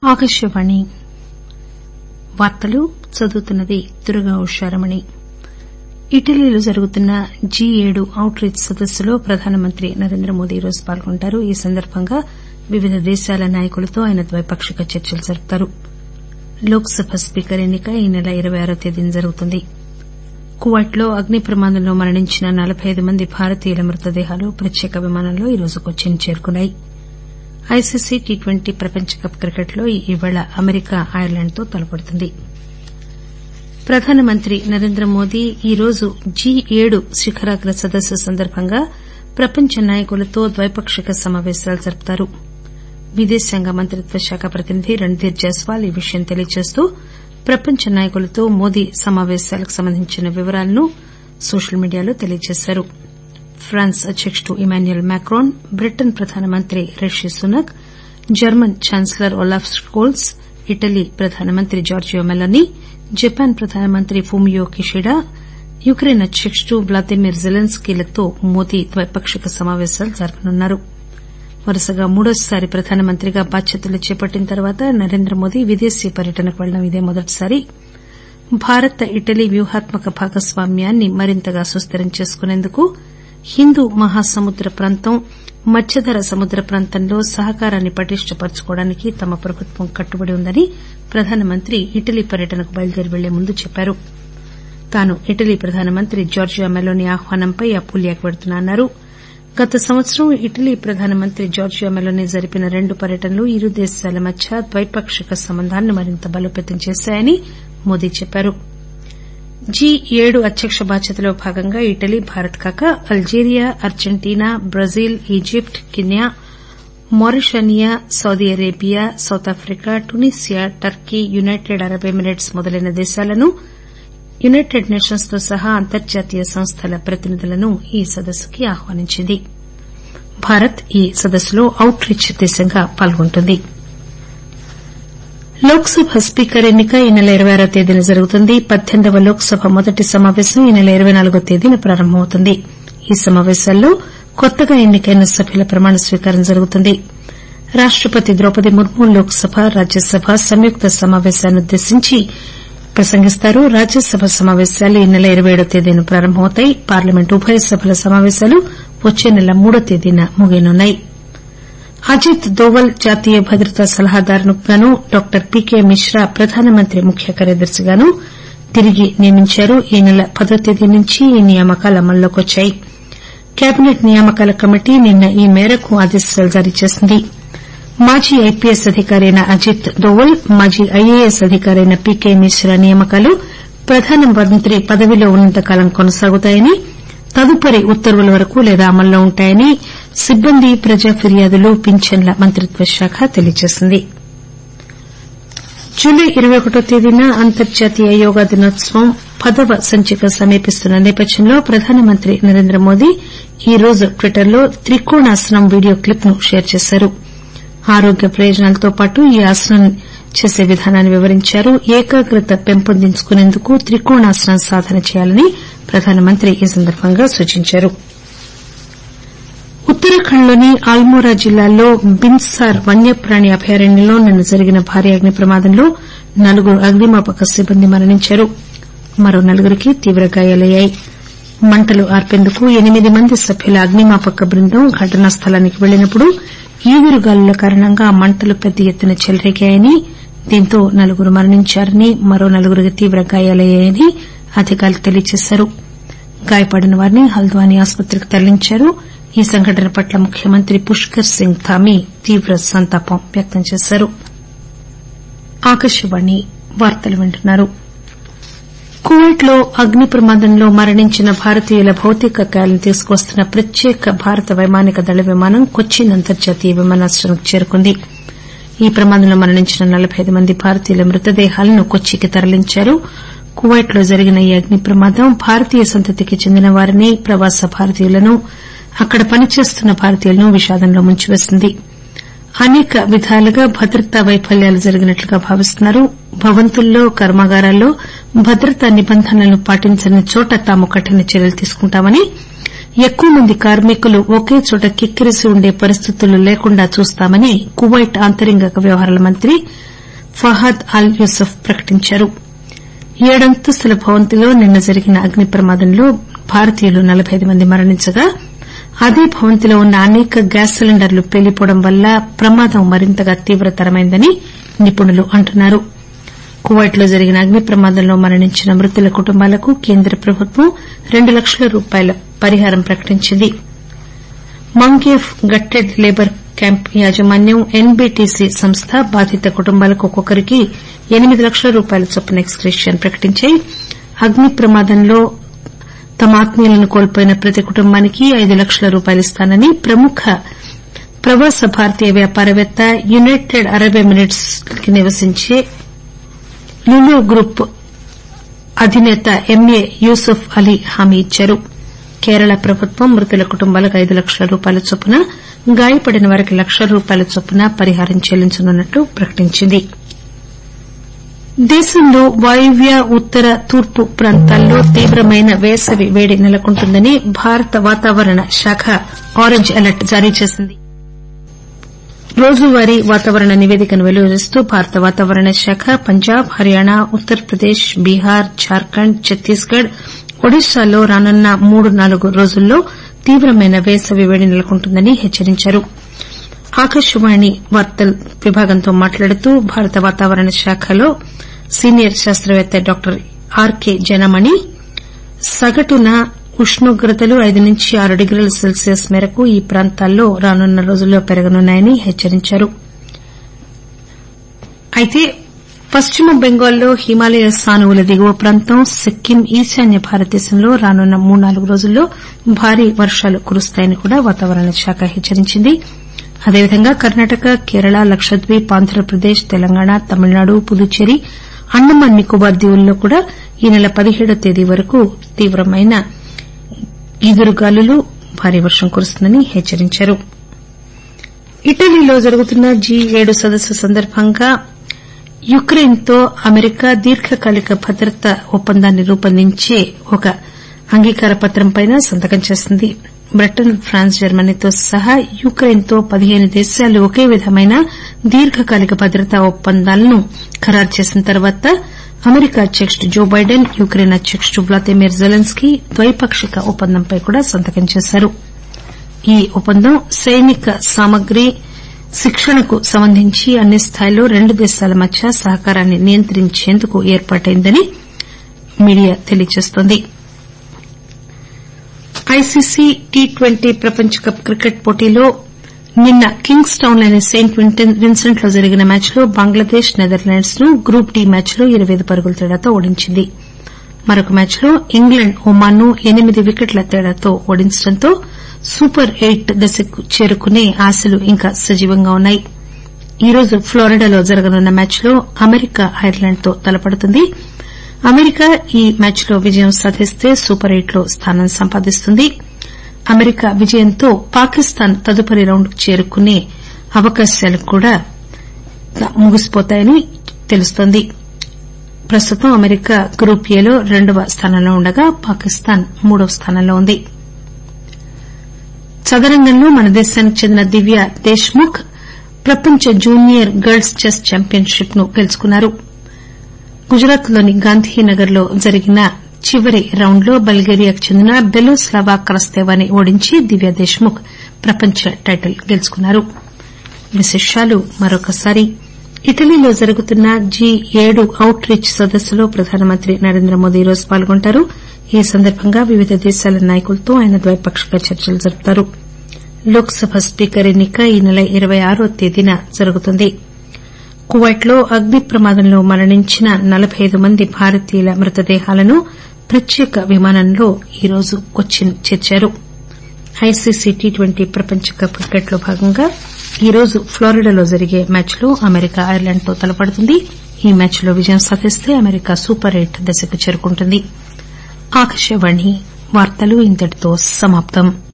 ఆకాశవాణి వార్తలు చదువుతున్నది దుర్గా ఉషారమణి ఇటలీలో జరుగుతున్న జి ఏడు అవుట్ రీచ్ సదస్సులో ప్రధానమంత్రి నరేంద్రమోదీ ఈరోజు పాల్గొంటారు ఈ సందర్బంగా వివిధ దేశాల నాయకులతో ఆయన ద్వైపాక్షిక చర్చలు జరుపుతారు లోక్ సభ స్పీకర్ ఎన్ని క ఈ నెల ఇరవై ఆరవ తేదీన జరుగుతుంది కువైట్ లో అగ్ని ప్రమాదంలో మరణించిన నలబై అయిదు మంది భారతీయుల మృతదేహాలు ప్రత్యేక విమానంలో ఈరోజు కొచ్చిన్ చేరుకున్నాయి ఐసీసీ టీ ట్వంటీ ప్రపంచ కప్ క్రికెట్ లో ఈరోజు అమెరికా ఐర్లాండ్ తో తలపడుతుంది ప్రధానమంత్రి నరేంద్రమోదీ ఈరోజు జి ఏడు శిఖరాగ్ర సదస్సు సందర్బంగా ప్రపంచ నాయకులతో ద్వైపాక్షిక సమాపేశాలు జరుపుతారు విదేశాంగ మంత్రిత్వ శాఖ ప్రతినిధి రణ్దీర్ జైస్వాల్ ఈ విషయం తెలియజేస్తూ ప్రపంచ నాయకులతో మోదీ సమాపేశాలకు సంబంధించిన వివరాలను సోషల్ మీడియాలో తెలియజేశారు ఫ్రాన్స్ అధ్యకుడు ఇమాన్యుయల్ మాక్రోన్ బ్రిటన్ ప్రధానమంత్రి Rishi Sunak German chancellor Olaf Scholz Italy ప్రధానమంత్రి జార్జియా మెలోనీ జపాన్ ప్రధానమంత్రి ఫూమియో కిషిడా యుక్రెయిన్ అధ్యకుడు వ్లాదిమిర్ జెలెన్స్కీలతో మోదీ ద్వైపాక్షిక సమాపేశాలు జరపనున్నారు వరుసగా మూడోసారి ప్రధానమంత్రిగా బాధ్యతలు చేపట్టిన తర్వాత నరేంద్రమోదీ విదేశీ పర్యటనకు పెళ్లడం ఇదే మొదటిసారి భారత్ ఇటలీ వ్యూహాత్మక భాగస్వామ్యాన్ని మరింతగా సుస్దిరం చేసుకునేందుకు హిందూ మహాసముద్ర ప్రాంతం మధ్యధరా సముద్ర ప్రాంతంలో సహకారాన్ని పటిష్టపర్చుకోవడానికి తమ ప్రభుత్వం కట్టుబడి ఉందని ప్రధానమంత్రి ఇటలీ పర్యటనకు బయలుదేరి వెళ్లే ముందు చెప్పారు తాను ఇటలీ ప్రధానమంత్రి జార్జియా మెలోనీ ఆహ్వానంపై అపులియాకు పెడుతున్నా అన్నారు గత సంవత్సరం ఇటలీ ప్రధానమంత్రి జార్జియా మెలోనీ జరిపిన రెండు పర్యటనలు ఇరు దేశాల మధ్య ద్వైపాక్షిక సంబంధాలను మరింత బలోపేతం చేశాయని మోదీ చెప్పారు జి ఏడు అధ్యక్ష బాధ్యతలో భాగంగా ఇటలీ భారత్ కాక Algeria Argentina Brazil Egypt Kenya Mauritania Saudi Arabia South Africa Tunisia Turkey United Arab Emirates మొదలైన దేశాలను యునైటెడ్ నేషన్స్ తో సహా అంతర్జాతీయ సంస్థల ప్రతినిధులను ఈ సదస్సుకి ఆహ్వానించింది భారత్ ఈ సదస్సులో అవుట్ రీచ్ దేశంగా పాల్గొంటుంది లోక్ సభ స్పీకర్ ఎన్ని క ఈ నెల ఇరవై ఆరవ తేదీన జరుగుతుంది పద్దెనిమిదవ లోక్ సభ మొదటి సమాపేశం ఈ నెల ఇరవై నాలుగవ తేదీన ప్రారంభమవుతుంది ఈ సమాపేశాల్లో కొత్తగా ఎన్నికైన సభ్యుల ప్రమాణ స్వీకారం జరుగుతుంది రాష్టపతి ద్రౌపది ముర్ము లోక్ సభ రాజ్యసభ సంయుక్త సమాపేశాన్నుద్దేశించి ప్రసంగిస్తారు రాజ్యసభ సమాపేశాలు ఈ నెల ఇరవై ఏడవ తేదీన ప్రారంభమవుతాయి పార్లమెంట్ ఉభయ సభల సమాపేశాలు వచ్చే నెల మూడో తేదీన ముగియనున్నాయి అజిత్ దోవల్ జాతీయ భద్రతా సలహాదారుగా గాను డాక్టర్ పీకే మిశ్రా ప్రధానమంత్రి ముఖ్య కార్యదర్శిగాను తిరిగి నియమించారు ఈ నెల పదో తేదీ నుంచి ఈ నియామకాలు అమల్లోకి వచ్చాయి కేబినెట్ నియామకాల కమిటీ నిన్న ఈ మేరకు ఆదేశాలు జారీ చేసింది మాజీ ఐపీఎస్ అధికారి అయిన అజిత్ దోవల్ మాజీ ఐఏఎస్ అధికారి అయిన పీకే మిశ్రా నియామకాలు ప్రధానమంత్రి పదవిలో ఉన్నంతకాలం కొనసాగుతాయని తదుపరి ఉత్తర్వుల వరకు లేదా అమల్లో ఉంటాయని సిబ్బంది ప్రజా ఫిర్యాదులు పింఛన్ల మంత్రిత్వ శాఖ తెలియజేసింది జులై ఇరవై ఒకటో తేదీన అంతర్జాతీయ యోగా దినోత్సవం పదవ సంచిక సమీపిస్తున్న నేపథ్యంలో ప్రధానమంత్రి నరేంద్రమోదీ ఈరోజు ట్విట్టర్లో త్రికోణాసనం వీడియో క్లిప్ ను షేర్ చేశారు ఆరోగ్య ప్రయోజనాలతో పాటు ఈ ఆసనం చేసే విధానాన్ని వివరించారు ఏకాగ్రత పెంపొందించుకునేందుకు త్రికోణాసనం సాధన చేయాలని ప్రధానమంత్రి ఈ సందర్బంగా సూచించారు ఉత్తరాఖండ్ లోని అల్మోరా జిల్లాలో బిన్సార్ వన్యప్రాణి అభయారణ్యంలో నిన్న జరిగిన భారీ అగ్ని ప్రమాదంలో నలుగురు అగ్నిమాపక సిబ్బంది మరణించారు మరో నలుగురికి తీవ్ర గాయాలయ్యాయి మంటలు ఆర్పేందుకు ఎనిమిది మంది సభ్యుల అగ్నిమాపక బృందం ఘటనా స్థలానికి వెళ్లినప్పుడు ఈదురుగాలుల కారణంగా మంటలు పెద్ద ఎత్తున చెలరేగాయని దీంతో నలుగురు మరణించారని మరో నలుగురికి తీవ్ర గాయాలయ్యాయని అధికారులు తెలియజేశారు గాయపడిన వారిని హల్ద్వానీ ఆసుపత్రికి తరలించారు ఈ సంఘటన పట్ల ముఖ్యమంత్రి పుష్కర్ సింగ్ ధామీ తీవ్ర సంతాపం వ్యక్తం చేశారు కువైట్ లో అగ్ని ప్రమాదంలో మరణించిన భారతీయుల భౌతిక కాయాలను తీసుకువస్తున్న ప్రత్యేక భారత వైమానిక దళ విమానం కొచ్చిన్ అంతర్జాతీయ విమానాశ్రయానికి చేరుకుంది ఈ ప్రమాదంలో మరణించిన నలబై అయిదు మంది భారతీయుల మృతదేహాలను కొచ్చికి తరలించారు కువైట్ లో జరిగిన ఈ అగ్ని ప్రమాదం భారతీయ సంతతికి చెందిన వారిని ప్రవాస భారతీయులను అక్కడ పనిచేస్తున్న భారతీయులను విషాదంలో ముంచివేసింది అనేక విధాలుగా భద్రతా వైఫల్యాలు జరిగినట్లుగా భావిస్తున్నారు భవంతుల్లో కర్మాగారాల్లో భద్రతా నిబంధనలను పాటించని చోట తాము కఠిన చర్యలు తీసుకుంటామని ఎక్కువ మంది కార్మికులు ఒకే చోట కిక్కిరిసి ఉండే పరిస్థితులు లేకుండా చూస్తామని కువైట్ ఆంతరంగిక వ్యవహారాల మంత్రి ఫహాద్ అల్ యూసఫ్ ప్రకటించారు ఏడంతస్తుల భవంతిలో నిన్న జరిగిన అగ్ని ప్రమాదంలో భారతీయులు నలబై అయిదు మంది మరణించగా అదే భవంతిలో ఉన్న అనేక గ్యాస్ సిలిండర్లు పేలిపోవడం వల్ల ప్రమాదం మరింతగా తీవ్రతరమైందని నిపుణులు అంటున్నారు కువైట్ లో జరిగిన అగ్ని ప్రమాదంలో మరణించిన మృతుల కుటుంబాలకు కేంద్ర ప్రభుత్వం రెండు లక్షల రూపాయల పరిహారం ప్రకటించింది మంగేఫ్ గట్టెడ్ లేబర్ క్యాంప్ యాజమాన్యం ఎన్బీటీసీ సంస్థ బాధిత కుటుంబాలకు ఒక్కొక్కరికి ఎనిమిది లక్షల రూపాయల చొప్పున ఎక్స్ గ్రేషియా ప్రకటించాయి అగ్ని ప్రమాదంలో తమ ఆత్మీయులను కోల్పోయిన ప్రతి కుటుంబానికి ఐదు లక్షల రూపాయలు ఇస్తానని ప్రముఖ ప్రవాస భారతీయ వ్యాపారవేత్త యునైటెడ్ అరబ్ ఎమిరేట్స్ లో నివసించే లులు గ్రూప్ అధినేత ఎంఏ యూసుఫ్ అలీ హామీ ఇచ్చారు కేరళ ప్రభుత్వం మృతుల కుటుంబాలకు ఐదు లక్షల రూపాయల చొప్పున గాయపడిన వారికి లక్ష రూపాయల చొప్పున పరిహారం చెల్లించనున్నట్లు ప్రకటించింది దేశంలో వాయువ్య ఉత్తర తూర్పు ప్రాంతాల్లో తీవ్రమైన వేసవి వేడి నెలకొంటుందని భారత వాతావరణ శాఖ ఆరెంజ్ అలర్ట్ జారీ చేసింది రోజువారీ వాతావరణ నివేదికను వెలువరిస్తూ భారత వాతావరణ శాఖ పంజాబ్ హర్యానా ఉత్తరప్రదేశ్ బీహార్ జార్ఖండ్ ఛత్తీస్గఢ్ ఒడిశాల్లో రానున్న మూడు నాలుగు రోజుల్లో తీవ్రమైన వేసవి వేడి నెలకొంటుందని హెచ్చరించారు ఆకాశవాణి వార్తల విభాగంతో మాట్లాడుతూ భారత వాతావరణ శాఖలో సీనియర్ శాస్తవేత్త డాక్టర్ ఆర్కే జనమణి సగటున ఉష్ణోగ్రతలు ఐదు నుంచి ఆరు డిగ్రీల సెల్సియస్ మేరకు ఈ ప్రాంతాల్లో రానున్న రోజుల్లో పెరగనున్నాయని హెచ్చరించారు అయితే పశ్చిమ బెంగాల్లో హిమాలయ సానువుల దిగువ ప్రాంతం సిక్కిం ఈశాన్య భారతదేశంలో రానున్న మూడు నాలుగు రోజుల్లో భారీ వర్షాలు కురుస్తాయని కూడా వాతావరణ శాఖ హెచ్చరించింది అదేవిధంగా కర్ణాటక కేరళ లక్షద్వీప్ ఆంధ్రప్రదేశ్ తెలంగాణ తమిళనాడు పుదుచ్చేరి అండమాన్ నికోబార్ దీవుల్లో కూడా ఈ నెల పదిహేడో తేదీ వరకు తీవ్రమైన ఈదురుగాలులు భారీ వర్షం కురుస్తుందని హెచ్చరించారు ఇటలీలో జరుగుతున్న జి ఏడు సదస్సు సందర్భంగా యుక్రెయిన్ తో అమెరికా దీర్ఘకాలిక భద్రతా ఒప్పందాన్ని రూపొందించే ఒక అంగీకార పత్రంపై సంతకం చేసింది బ్రిటన్ ఫ్రాన్స్ జర్మనీతో సహా యుక్రెయిన్ తో పదిహేను దేశాలు ఒకే విధమైన దీర్ఘకాలిక భద్రతా ఒప్పందాలను ఖరారు చేసిన తర్వాత అమెరికా అధ్యకుడు జో బైడెన్ యుక్రెయిన్ అధ్యకుడు వ్లాదిమిర్ జెలెన్స్కీ ద్వైపాక్షిక ఒప్పందంపై కూడా సంతకం చేశారు ఈ ఒప్పందం సైనిక సామగ్రి శిక్షణకు సంబంధించి అన్ని స్థాయిల్లో రెండు దేశాల మధ్య సహకారాన్ని నియంత్రించేందుకు ఏర్పాటైందని మీడియా తెలియజేస్తోంది ఐసీసీ టీ ట్వంటీ ప్రపంచ కప్ క్రికెట్ పోటీలో నిన్న కింగ్స్ టౌన్లోని సెయింట్ విన్సెంట్ లో జరిగిన మ్యాచ్లో బంగ్లాదేశ్ నెదర్లాండ్స్ ను గ్రూప్ డి మ్యాచ్లో ఇరవై ఐదు పరుగుల తేడాతో ఓడించింది మరొక మ్యాచ్లో ఇంగ్లండ్ ఒమాన్ ను ఎనిమిది వికెట్ల తేడాతో ఓడించడంతో సూపర్ ఎయిట్ దశకు చేరుకునే ఆశలు ఇంకా సజీవంగా ఉన్నాయి ఈ రోజు ఫ్లోరిడాలో జరగనున్న మ్యాచ్లో అమెరికా ఐర్లాండ్ తో తలపడుతుంది అమెరికా ఈ మ్యాచ్లో విజయం సాధిస్తే సూపర్ ఎయిట్ లో స్థానం సంపాదిస్తుంది అమెరికా విజయంతో పాకిస్తాన్ తదుపరి రౌండ్ కు చేరుకునే అవకాశాలు కూడా ముగిసిపోతాయని తెలుస్తోంది ప్రస్తుతం అమెరికా గ్రూప్ ఏ లో రెండవ స్థానంలో ఉండగా పాకిస్తాన్ మూడవ స్థానంలో ఉంది చదరంగంలో మన దేశానికి చెందిన దివ్య దేశ్ ముఖ్ ప్రపంచ జూనియర్ గర్ల్స్ చెస్ ఛాంపియన్షిప్ ను గెలుచుకున్నారు గుజరాత్ లోని గాంధీనగర్ లో జరిగిన చివరి రౌండ్ లో బల్గేరియాకు చెందిన బెలోస్లావా క్రస్తేవాని ఓడించి దివ్య దేశ్ ముఖ్ ప్రపంచ టైటిల్ గెలుచుకున్నారు ఇటలీలో జరుగుతున్న జి ఏడు అవుట్ రీచ్ సదస్సులో ప్రధానమంత్రి నరేంద్రమోదీ ఈరోజు పాల్గొంటారు ఈ సందర్బంగా వివిధ దేశాల నాయకులతో ఆయన ద్వైపాక్షిక చర్చలు జరుపుతారు లోక్ సభ స్పీకర్ ఎన్ని క ఈ నెల ఇరవై ఆరో తేదీన జరుగుతుంది కువైట్ లో అగ్ని ప్రమాదంలో మరణించిన నలబై అయిదు మంది భారతీయుల మృతదేహాలను ప్రత్యేక విమానంలో ఈరోజు కొచ్చిన్ చేర్చారు ఐసీసీ టీ ట్వంటీ ప్రపంచ కప్ క్రికెట్ లో భాగంగా ఈరోజు ఫ్లోరిడాలో జరిగే మ్యాచ్లో అమెరికా ఐర్లాండ్ తో తలపడుతుంది ఈ మ్యాచ్లో విజయం సాధిస్తే అమెరికా సూపర్ ఎయిట్ దశకు చేరుకుంటుంది